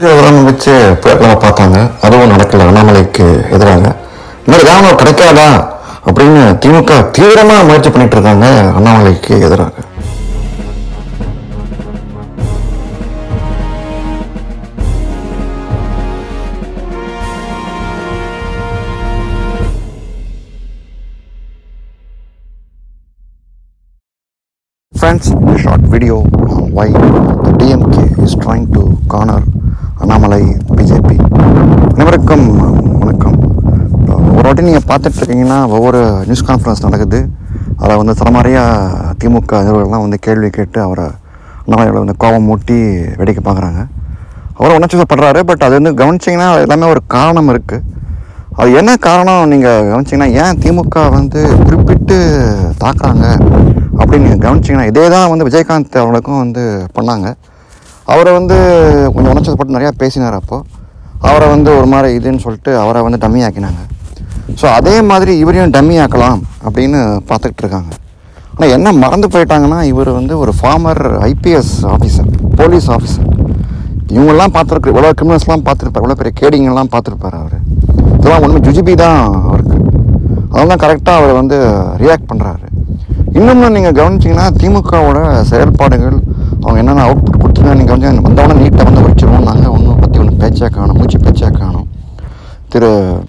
விவரம் வச்சு புயற்கனவை பார்த்தாங்க அதுவும் நடக்கல அண்ணாமலைக்கு எதிராக இந்த மாதிரி வேலை கிடைக்காதா அப்படின்னு திமுக தீவிரமா முயற்சி பண்ணிட்டு இருக்காங்க அண்ணாமலைக்கு எதிராக Friends, a short video on why the DMK is trying to corner Annamalai BJP அனைவருக்கும் வணக்கம் இப்போ ஒரு வாட்டி நீங்கள் பார்த்துட்டு இருக்கீங்கன்னா ஒவ்வொரு நியூஸ் கான்ஃபரன்ஸ் நடக்குது அதில் வந்து தலைமாரியாக திமுக நிறுவனங்கள்லாம் வந்து கேள்வி கேட்டு அவரை அண்ணாமலையோட வந்து கோபம் மூட்டி வேடிக்கை பார்க்குறாங்க அவர் உணர்ச்சிப்படுறாரு பட் அது வந்து கவனிச்சிங்கன்னா எல்லாமே ஒரு காரணம் இருக்குது அது என்ன காரணம் நீங்கள் கவனிச்சிங்கன்னா ஏன் திமுக வந்து குறிப்பிட்டு தாக்குறாங்க அப்படின்னு நீங்கள் கவனிச்சிங்கன்னா இதே தான் வந்து விஜயகாந்த் அவர்களுக்கும் வந்து பண்ணாங்க அவரை வந்து கொஞ்சம் உணர்ச்சப்பட்டு நிறையா பேசினார் அப்போது அவரை வந்து ஒரு மாதிரி இதுன்னு சொல்லிட்டு அவரை வந்து டம்மி ஆக்கினாங்க ஸோ அதே மாதிரி இவரையும் டம்மி ஆக்கலாம் அப்படின்னு பார்த்துக்கிட்டு இருக்காங்க ஆனால் என்ன மறந்து போயிட்டாங்கன்னா இவர் வந்து ஒரு former IPS officer police officer இவங்கெல்லாம் பார்த்துருக்கு இவ்வளோ கிரிமினல்ஸ்லாம் பார்த்துருப்பார் இவ்வளோ பெரிய கேடிங்கெல்லாம் பார்த்துருப்பார் அவர் இதெல்லாம் ஒன்றுமே ஜுஜிபி தான் அவருக்கு அதெல்லாம் கரெக்டாக அவர் வந்து ரியாக்ட் பண்ணுறாரு இன்னொன்று நீங்கள் கவனிச்சிங்கன்னா திமுகவோட செயல்பாடுகள் அவங்க என்னென்ன அவுட்புட் கொடுத்துருங்க நீங்கள் வந்து வந்தவொடனே நீட்டை வந்து வச்சிருவோம் நாங்கள் ஒன்றும் பற்றி ஒன்றும் பேச்சா காணும் மூச்சு பேச்சா காணும் திரு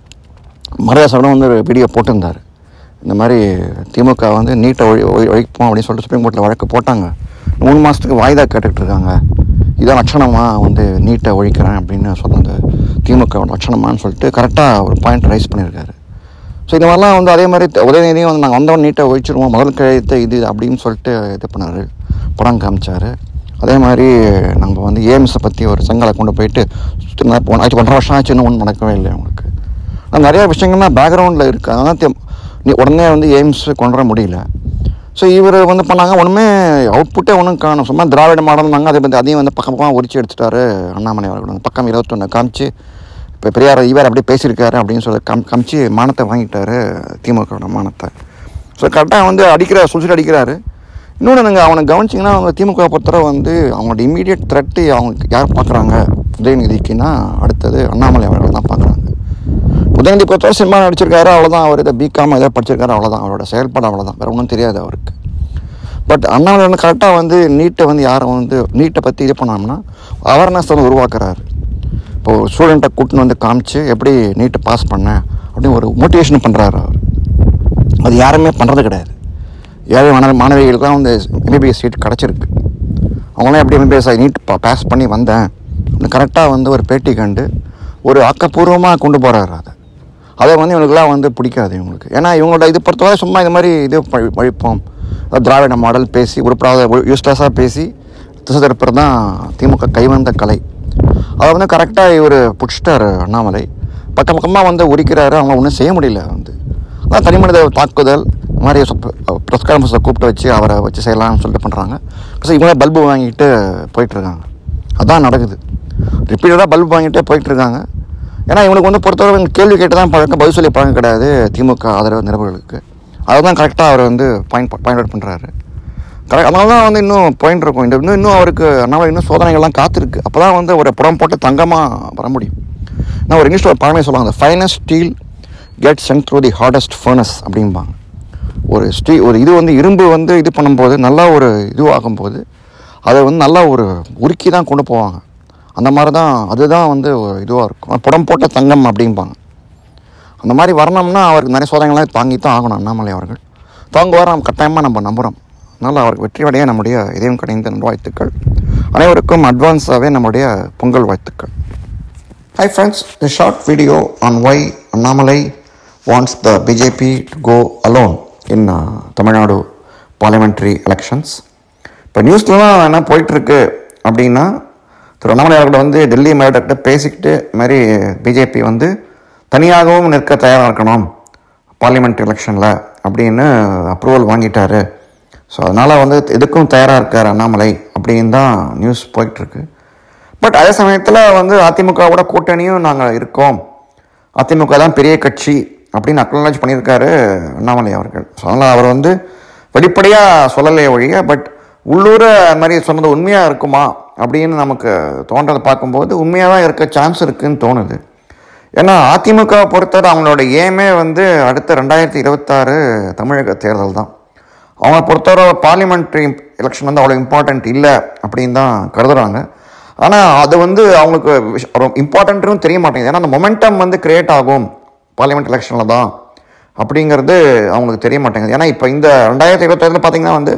மரியாசனம் வந்து ஒரு வீடியோ போட்டிருந்தார் இந்த மாதிரி திமுக வந்து நீட்டை ஒழி ஒழி- ஒழிப்போம் அப்படின்னு சொல்லிட்டு சுப்ரீம் கோர்ட்டில் வழக்கு போட்டாங்க மூணு மாதத்துக்கு வாய்தா கேட்டுக்கிட்டு இருக்காங்க இதான் லட்சணமாக வந்து நீட்டை ஒழிக்கிறேன் அப்படின்னு சொன்னது திமுக லட்சணமான்னு சொல்லிட்டு கரெக்டாக ஒரு பாயிண்ட் ரைஸ் பண்ணியிருக்காரு ஸோ இந்த மாதிரிலாம் வந்து அதே மாதிரி த- உதயநிதியும் வந்து நாங்கள் வந்தவன் நீட்டை ஒழிச்சிருவோம் முதல் கழுத்தை இது அப்படின்னு சொல்லிட்டு இது பண்ணார் படம் காமிச்சார் அதே மாதிரி நம்ம வந்து ஏஎம்ஸை பற்றி ஒரு செங்கலை கொண்டு போயிட்டு சுத்தி நா- போன- ஆச்சு ஒன்றரை வருஷம் ஆச்சு இன்னும் ஒன்றும் நடக்கவே இல்லை அவங்களுக்கு ஆனால் நிறையா விஷயங்கள்லாம் பேக்ரவுண்டில் இருக்குது அதெல்லாம் தெ- நீ உடனே வந்து எய்ம்ஸ் கொண்டு வர முடியல ஸோ இவர் வந்து பண்ணாங்க ஒன்றுமே அவுட்புட்டே ஒன்றும் காணும் சும்மா திராவிட மாடல்னாங்க அதை பற்றி அதையும் வந்து பக்கம் பக்கமாக உரிச்சு எடுத்துட்டாரு அண்ணாமலை அவர்கள் வந்து பக்கம் இருபத்தொன்று காமிச்சு இப்போ பெரியார் இவர் அப்படியே பேசியிருக்காரு அப்படின்னு சொல்லி கம் காமிச்சு மானத்தை வாங்கிட்டாரு திமுகவோட மானத்தை ஸோ கரெக்டாக வந்து அடிக்கிற சுற்றி அடிக்கிறாரு இன்னொன்று நீங்கள் அவனை கவனிச்சிங்கன்னா அவங்க திமுக பொறுத்தவரை வந்து அவங்களோட இமீடியட் த்ரெட்டு அவங்க யார் பார்க்குறாங்க உதயநிதிக்குன்னா அடுத்தது அண்ணாமலை அவர்கள் தான் பார்க்குறாங்க உதயநிதி பொறுத்தவரை சினிமா நடிச்சிருக்காரு அவ்வளோதான் அவர் இதை பிகாம் ஏதோ படிச்சிருக்காரு அவ்வளோதான் அவரோட செயல்பாடு அவ்வளோதான் வேறு ஒன்றும் தெரியாது அவருக்கு பட் அண்ணாமலை வந்து கரெக்டாக வந்து நீட்டை வந்து யாரும் வந்து நீட்டை பற்றி இது பண்ணாங்கன்னா அவேர்னஸ் வந்து உருவாக்குறாரு இப்போ ஒரு ஸ்டூடெண்ட்டை கூட்டின்னு வந்து காமிச்சு எப்படி நீட்டை பாஸ் பண்ணேன் அப்படின்னு ஒரு மோட்டிவேஷன் பண்ணுறாரு அவர் அது யாருமே பண்ணுறது கிடையாது ஏழை மாணவ மாணவிகளுக்குலாம் வந்து எம்பிபிஎஸ் சீட் கிடச்சிருக்கு அவங்களாம் எப்படி எம்பிபிஎஸ் நீட் பாஸ் பண்ணி வந்தேன் அப்படின்னு கரெக்டாக வந்து ஒரு பேட்டி கண்டு ஒரு ஆக்கப்பூர்வமாக கொண்டு போகிறாரு அதை அதை வந்து இவங்களுக்குலாம் வந்து பிடிக்காது இவங்களுக்கு ஏன்னா இவங்களோட இது பொறுத்தவரை சும்மா இது மாதிரி இது பழி- பழிப்போம் அதாவது திராவிட மாடல் பேசி உருப்படாத யூஸ்லெஸ்ஸாக பேசி திசை திருப்பர் தான் திமுக கைவந்த கலை அதை வந்து கரெக்டாக இவர் பிடிச்சிட்டாரு அண்ணாமலை பக்கம் பக்கமாக வந்து உரிக்கிறாரு அவங்க ஒன்றும் செய்ய முடியல வந்து அதான் தனி மனித தாக்குதல் இந்த மாதிரி ப்ரெஸ் கான்ஃபரன்ஸை கூப்பிட்டு வச்சு அவரை வச்சு செய்யலாம்னு சொல்லிட்டு பண்ணுறாங்க ஸோ இவங்களே பல்பு வாங்கிட்டு போயிட்டுருக்காங்க அதான் நடக்குது ரிப்பீட்டடாக பல்பு வாங்கிட்டே போயிட்டுருக்காங்க ஏன்னா இவனுக்கு வந்து பொறுத்தவரை இவங்க கேள்வி கேட்டு தான் பழக்கம் பதில் சொல்லி பழக்கம் கிடையாது திமுக ஆதரவு நிரபர்களுக்கு அதை தான் கரெக்டாக அவர் வந்து பாயிண்ட் பாயிண்ட் அவுட் பண்ணுறாரு கரெக்ட் அதனால தான் வந்து இன்னும் பாயிண்ட் இருக்கும் இந்த இன்னும் இன்னும் அவருக்கு அண்ணாமலை இன்னும் சோதனைகள்லாம் காத்திருக்கு அப்போ தான் வந்து ஒரு புறம் போட்டு தங்கமாக வர முடியும் நான் ஒரு இங்கிலீஷில் ஒரு பழமை சொல்லுவாங்க finest steel get sent through the hardest furnace அப்படிம்பாங்க ஒரு ஸ்டீ ஒரு இது வந்து இரும்பு வந்து இது பண்ணும்போது நல்லா ஒரு இதுவாகும்போது அதை வந்து நல்லா ஒரு உருக்கி தான் கொண்டு போவாங்க அந்த மாதிரி தான் அதுதான் வந்து ஒரு இதுவாக இருக்கும் புடம் போட்ட தங்கம் அப்படிம்பாங்க அந்த மாதிரி வரணும்னா அவருக்கு நிறைய சோதனைகள்லாம் தாங்கி தான் ஆகணும் அண்ணாமலை அவர்கள் தாங்குவார் நம்ம கட்டாயமாக நம்ம நம்புகிறோம் அதனால் அவருக்கு வெற்றி அடைய நம்முடைய இதயம் கடைந்த நல்வாழ்த்துக்கள் அனைவருக்கும் அட்வான்ஸாகவே நம்முடைய பொங்கல் வாழ்த்துக்கள் Hi friends, a short video on why Annamalai wants the BJP to go alone in uh, Tamil Nadu parliamentary elections. இப்போ நியூஸ்லலாம் என்ன போயிட்டுருக்கு அப்படின்னா திரு அண்ணாமலை அவர்கள் வந்து டெல்லி மேலிடக்கிட்ட பேசிக்கிட்டு இது மாதிரி பிஜேபி வந்து தனியாகவும் நிற்க தயாராக இருக்கணும் பார்லிமெண்ட் எலெக்ஷனில் அப்படின்னு அப்ரூவல் வாங்கிட்டாரு ஸோ அதனால் வந்து இதுக்கும் தயாராக இருக்கார் அண்ணாமலை அப்படின்னு தான் நியூஸ் போயிட்டுருக்கு பட் அதே சமயத்தில் வந்து அதிமுகவோட கூட்டணியும் நாங்கள் இருக்கோம் அதிமுக தான் பெரிய கட்சி அப்படின்னு அக்னாலஜ் பண்ணியிருக்காரு அண்ணாமலை அவர்கள் ஸோ அதனால் அவர் வந்து வெளிப்படையாக சொல்லலையே ஒழிய பட் உள்ளூர அது மாதிரி சொன்னது உண்மையாக இருக்குமா அப்படின்னு நமக்கு தோன்றதை பார்க்கும்போது உண்மையாக தான் இருக்க சான்ஸ் இருக்குன்னு தோணுது ஏன்னா அதிமுகவை பொறுத்தவரை அவங்களோட ஏமே வந்து அடுத்த ரெண்டாயிரத்தி இருபத்தாறு தமிழக தேர்தல் தான் அவங்க பொறுத்தவரை பார்லிமெண்ட்ரி எலெக்ஷன் வந்து அவ்வளோ இம்பார்ட்டண்ட் இல்லை அப்படின்னு தான் கருதுகிறாங்க ஆனால் அது வந்து அவங்களுக்கு விஷ- ஒரு இம்பார்ட்டன்ட்டும் தெரிய மாட்டேங்குது ஏன்னா அந்த மொமெண்டம் வந்து கிரியேட் ஆகும் பார்லிமெண்ட் எலெக்ஷனில் தான் அப்படிங்கிறது அவங்களுக்கு தெரிய மாட்டேங்குது ஏன்னா இப்போ இந்த ரெண்டாயிரத்தி இருபத்தாறில் பார்த்தீங்கன்னா வந்து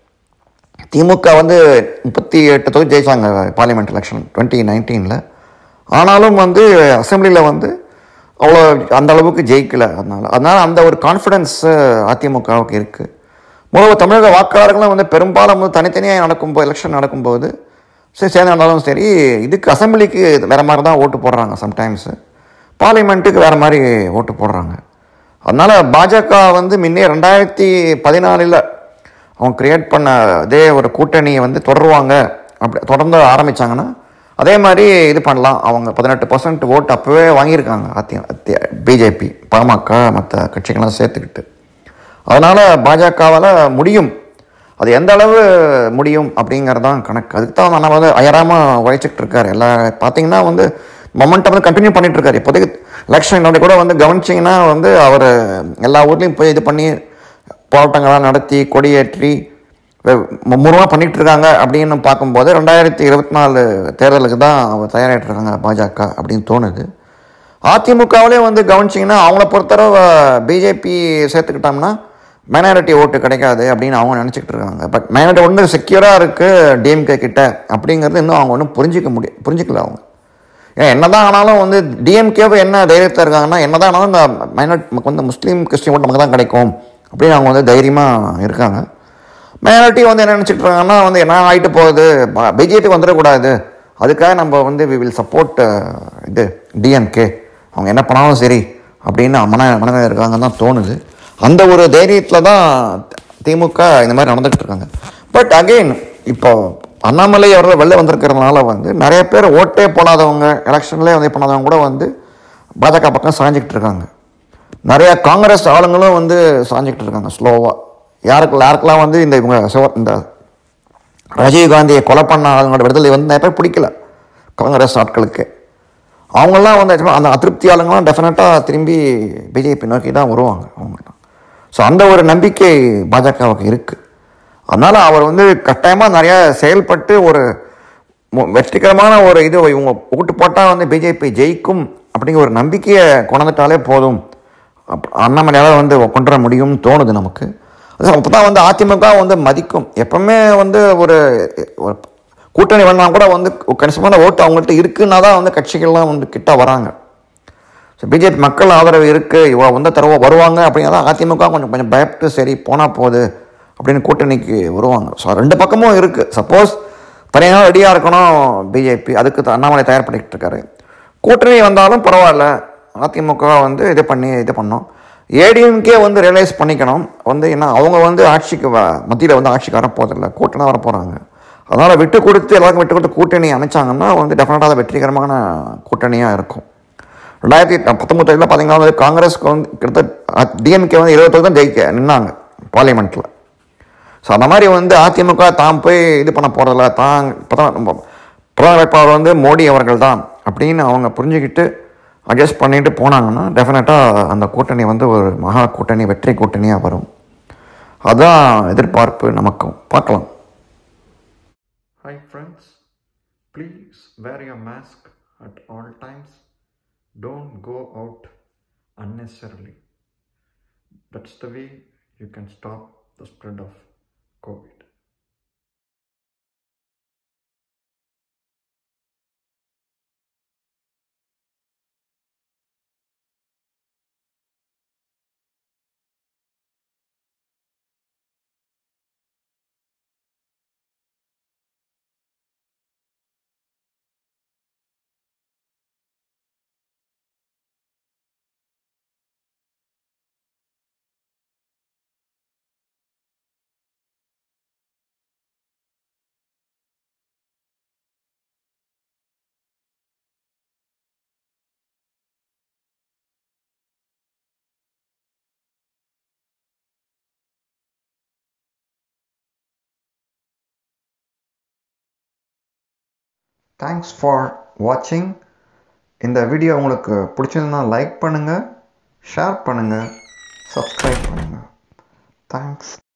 திமுக வந்து முப்பத்தி எட்டு தொகுதி ஜெயிச்சாங்க பார்லிமெண்ட் எலெக்ஷன் டுவெண்ட்டி நைன்டீனில் ஆனாலும் வந்து அசெம்பிளியில் வந்து அவ்வளோ அந்த அளவுக்கு ஜெயிக்கல அதனால அதனால அந்த ஒரு கான்ஃபிடன்ஸ் அதிமுகவுக்கு இருக்குது முதல்ல தமிழக வாக்காளர்களும் வந்து பெரும்பாலும் வந்து தனித்தனியாக நடக்கும்போது எலெக்ஷன் நடக்கும்போது சரி சேர்ந்து நடந்தாலும் சரி இதுக்கு அசெம்பிளிக்கு வேறு மாதிரி தான் ஓட்டு போடுறாங்க சம்டைம்ஸு பார்லிமெண்ட்டுக்கு வேறு மாதிரி ஓட்டு போடுறாங்க அதனால் பாஜக வந்து முன்னே ரெண்டாயிரத்தி பதினாலில் அவங்க கிரியேட் பண்ண அதே ஒரு கூட்டணியை வந்து தொடருவாங்க அப்படி தொடர்ந்து ஆரம்பித்தாங்கன்னா அதே மாதிரி இது பண்ணலாம் அவங்க பதினெட்டு பர்சன்ட் ஓட்டு அப்போவே வாங்கியிருக்காங்க அத்தி பிஜேபி பாமக மற்ற கட்சிகள்லாம் சேர்த்துக்கிட்டு அதனால் பாஜகவால் முடியும் அது எந்த அளவு முடியும் அப்படிங்கிறது தான் கணக்கு அதுக்கு தான் நம்ம வந்து அயராமல் உழைச்சிட்டு இருக்காரு எல்லா பார்த்தீங்கன்னா வந்து மொமெண்டம் வந்து கண்டினியூ பண்ணிட்டு இருக்காரு இப்போதைக்கு எலெக்ஷன் கூட வந்து கவனிச்சிங்கன்னா வந்து அவர் எல்லா ஊர்லேயும் போய் இது பண்ணி போராட்டங்கள்லாம் நடத்தி கொடியேற்றி வெ- மும்முரமாக பண்ணிட்டு இருக்காங்க அப்படின்னு பார்க்கும்போது ரெண்டாயிரத்தி இருபத்தி நாலு தேர்தலுக்கு தான் அவர் தயாராகிட்டு இருக்காங்க பாஜக அப்படின்னு தோணுது அதிமுகவிலே வந்து கவனிச்சிங்கன்னா அவங்கள பொறுத்தளவு பிஜேபி சேர்த்துக்கிட்டோம்னா மைனாரிட்டி ஓட்டு கிடைக்காது அப்படின்னு அவங்க நினச்சிக்கிட்டு இருக்காங்க பட் மைனாரிட்டி ஒன்று செக்யூராக இருக்குது டிஎம்கே கிட்ட அப்படிங்கிறது இன்னும் அவங்க ஒன்றும் புரிஞ்சிக்க முடியும் புரிஞ்சிக்கல அவங்க ஏன் என்னதான் ஆனாலும் வந்து டிஎம்கேவை என்ன தைரியத்தில் இருக்காங்கன்னா என்னதான் ஆனாலும் இந்த மைனாரிட்டி நமக்கு வந்து முஸ்லீம் கிறிஸ்டின் ஓட்டு நமக்கு தான் கிடைக்கும் அப்படின்னு அவங்க வந்து தைரியமாக இருக்காங்க மைனாரிட்டி வந்து என்ன நினச்சிட்டு இருக்காங்கன்னா வந்து என்ன ஆகிட்டு போகுது பிஜேபி வந்துடக்கூடாது அதுக்காக நம்ம வந்து வி வில் சப்போர்ட் இது டிஎம்கே அவங்க என்ன பண்ணாலும் சரி அப்படின்னு மன மனநிலை இருக்காங்கன்னு தான் தோணுது அந்த ஒரு தைரியத்தில் தான் திமுக இந்த மாதிரி நடந்துகிட்டு இருக்காங்க பட் அகெயின் இப்போ அண்ணாமலை அவர்கள் வெளில வந்திருக்கிறதுனால வந்து நிறைய பேர் ஓட்டே போடாதவங்க எலெக்ஷன்லேயே வந்து பண்ணாதவங்க கூட வந்து பாஜக பக்கம் சாஞ்சிக்கிட்டு இருக்காங்க நிறைய காங்கிரஸ் ஆளுங்களும் வந்து சாஞ்சிக்கிட்டு இருக்காங்க ஸ்லோவாக யாருக்கு யாருக்கெல்லாம் வந்து இந்த இவங்க சிவ- இந்த ராஜீவ்காந்தியை கொலை பண்ண ஆளுங்களோட விடுதலை வந்து நிறைய பேர் பிடிக்கல காங்கிரஸ் ஆட்களுக்கு அவங்கெல்லாம் வந்து actually அந்த அதிருப்தி ஆளுங்களாம் டெஃபினட்டாக திரும்பி பிஜேபி நோக்கி தான் வருவாங்க அவங்கெல்லாம் ஸோ அந்த ஒரு நம்பிக்கை பாஜகவுக்கு இருக்குது அதனால் அவர் வந்து கட்டாயமாக நிறையா செயல்பட்டு ஒரு மு- வெற்றிகரமான ஒரு இது இவங்க ஓட்டு போட்டால் வந்து பிஜேபி ஜெயிக்கும் அப்படிங்கிற ஒரு நம்பிக்கையை கொண்டுட்டாலே போதும் அப் அண்ணாமலையால் வந்து கொண்டு வர முடியும்னு தோணுது நமக்கு அது அப்போ தான் வந்து அதிமுக வந்து மதிக்கும் எப்பவுமே வந்து ஒரு ஒரு கூட்டணி வேணா கூட வந்து கணிசமான ஓட்டு அவங்கள்ட்ட இருக்குன்னா தான் வந்து கட்சிகள்லாம் வந்து கிட்ட வராங்க ஸோ பிஜேபி மக்கள் ஆதரவு இருக்குது இவ வந்து தருவா வருவாங்க அப்படின்னா அதிமுக கொஞ்சம் கொஞ்சம் பயப்பட்டு சரி போனால் போகுது அப்படின்னு கூட்டணிக்கு வருவாங்க ஸோ ரெண்டு பக்கமும் இருக்குது சப்போஸ் தனியாக ரெடியாக இருக்கணும் பிஜேபி அதுக்கு த- அண்ணாமலை தயார் பண்ணிக்கிட்டு இருக்காரு கூட்டணி வந்தாலும் பரவாயில்ல அதிமுக வந்து இது பண்ணி இது பண்ணோம் ஏடிஎம்கே வந்து ரியலைஸ் பண்ணிக்கணும் வந்து ஏன்னா அவங்க வந்து ஆட்சிக்கு மத்தியில் வந்து ஆட்சிக்கு வரப்போதில்லை கூட்டணி வரப்போகிறாங்க அதனால் விட்டு கொடுத்து எல்லாருக்கும் விட்டு கொடுத்து கூட்டணி அமைச்சாங்கன்னா வந்து டெஃபினட்டாக வெற்றிகரமான கூட்டணியாக இருக்கும் ரெண்டாயிரத்தி பத்தொம்பதுல பார்த்தீங்கன்னா வந்து காங்கிரஸ்க்கு வந்து கிட்டத்தட்ட டிஎம்கே வந்து இருபது தொகுதி தான் ஜெயிக்க நின்னாங்க பார்லிமெண்ட்டில் ஸோ அந்த மாதிரி வந்து அதிமுக தாம் போய் இது பண்ண போகிறதில்ல தான் இப்போ தான் நம்ம பிரதமர் வேட்பாளர் வந்து மோடி அவர்கள் தான் அப்படின்னு அவங்க புரிஞ்சுக்கிட்டு அட்ஜஸ்ட் பண்ணிட்டு போனாங்கன்னா டெஃபினட்டாக அந்த கூட்டணி வந்து ஒரு மகா கூட்டணி வெற்றி கூட்டணியாக வரும் அதுதான் எதிர்பார்ப்பு நமக்கும் பார்க்கலாம் Hi friends, please wear your mask at all times. Don't go out unnecessarily. That's the way you can stop the spread of COVID. Thanks for வாட்சிங் இந்த வீடியோ உங்களுக்கு பிடிச்சிருந்தா லைக் பண்ணுங்கள் ஷேர் பண்ணுங்கள் சப்ஸ்கிரைப் பண்ணுங்கள் தேங்க்ஸ்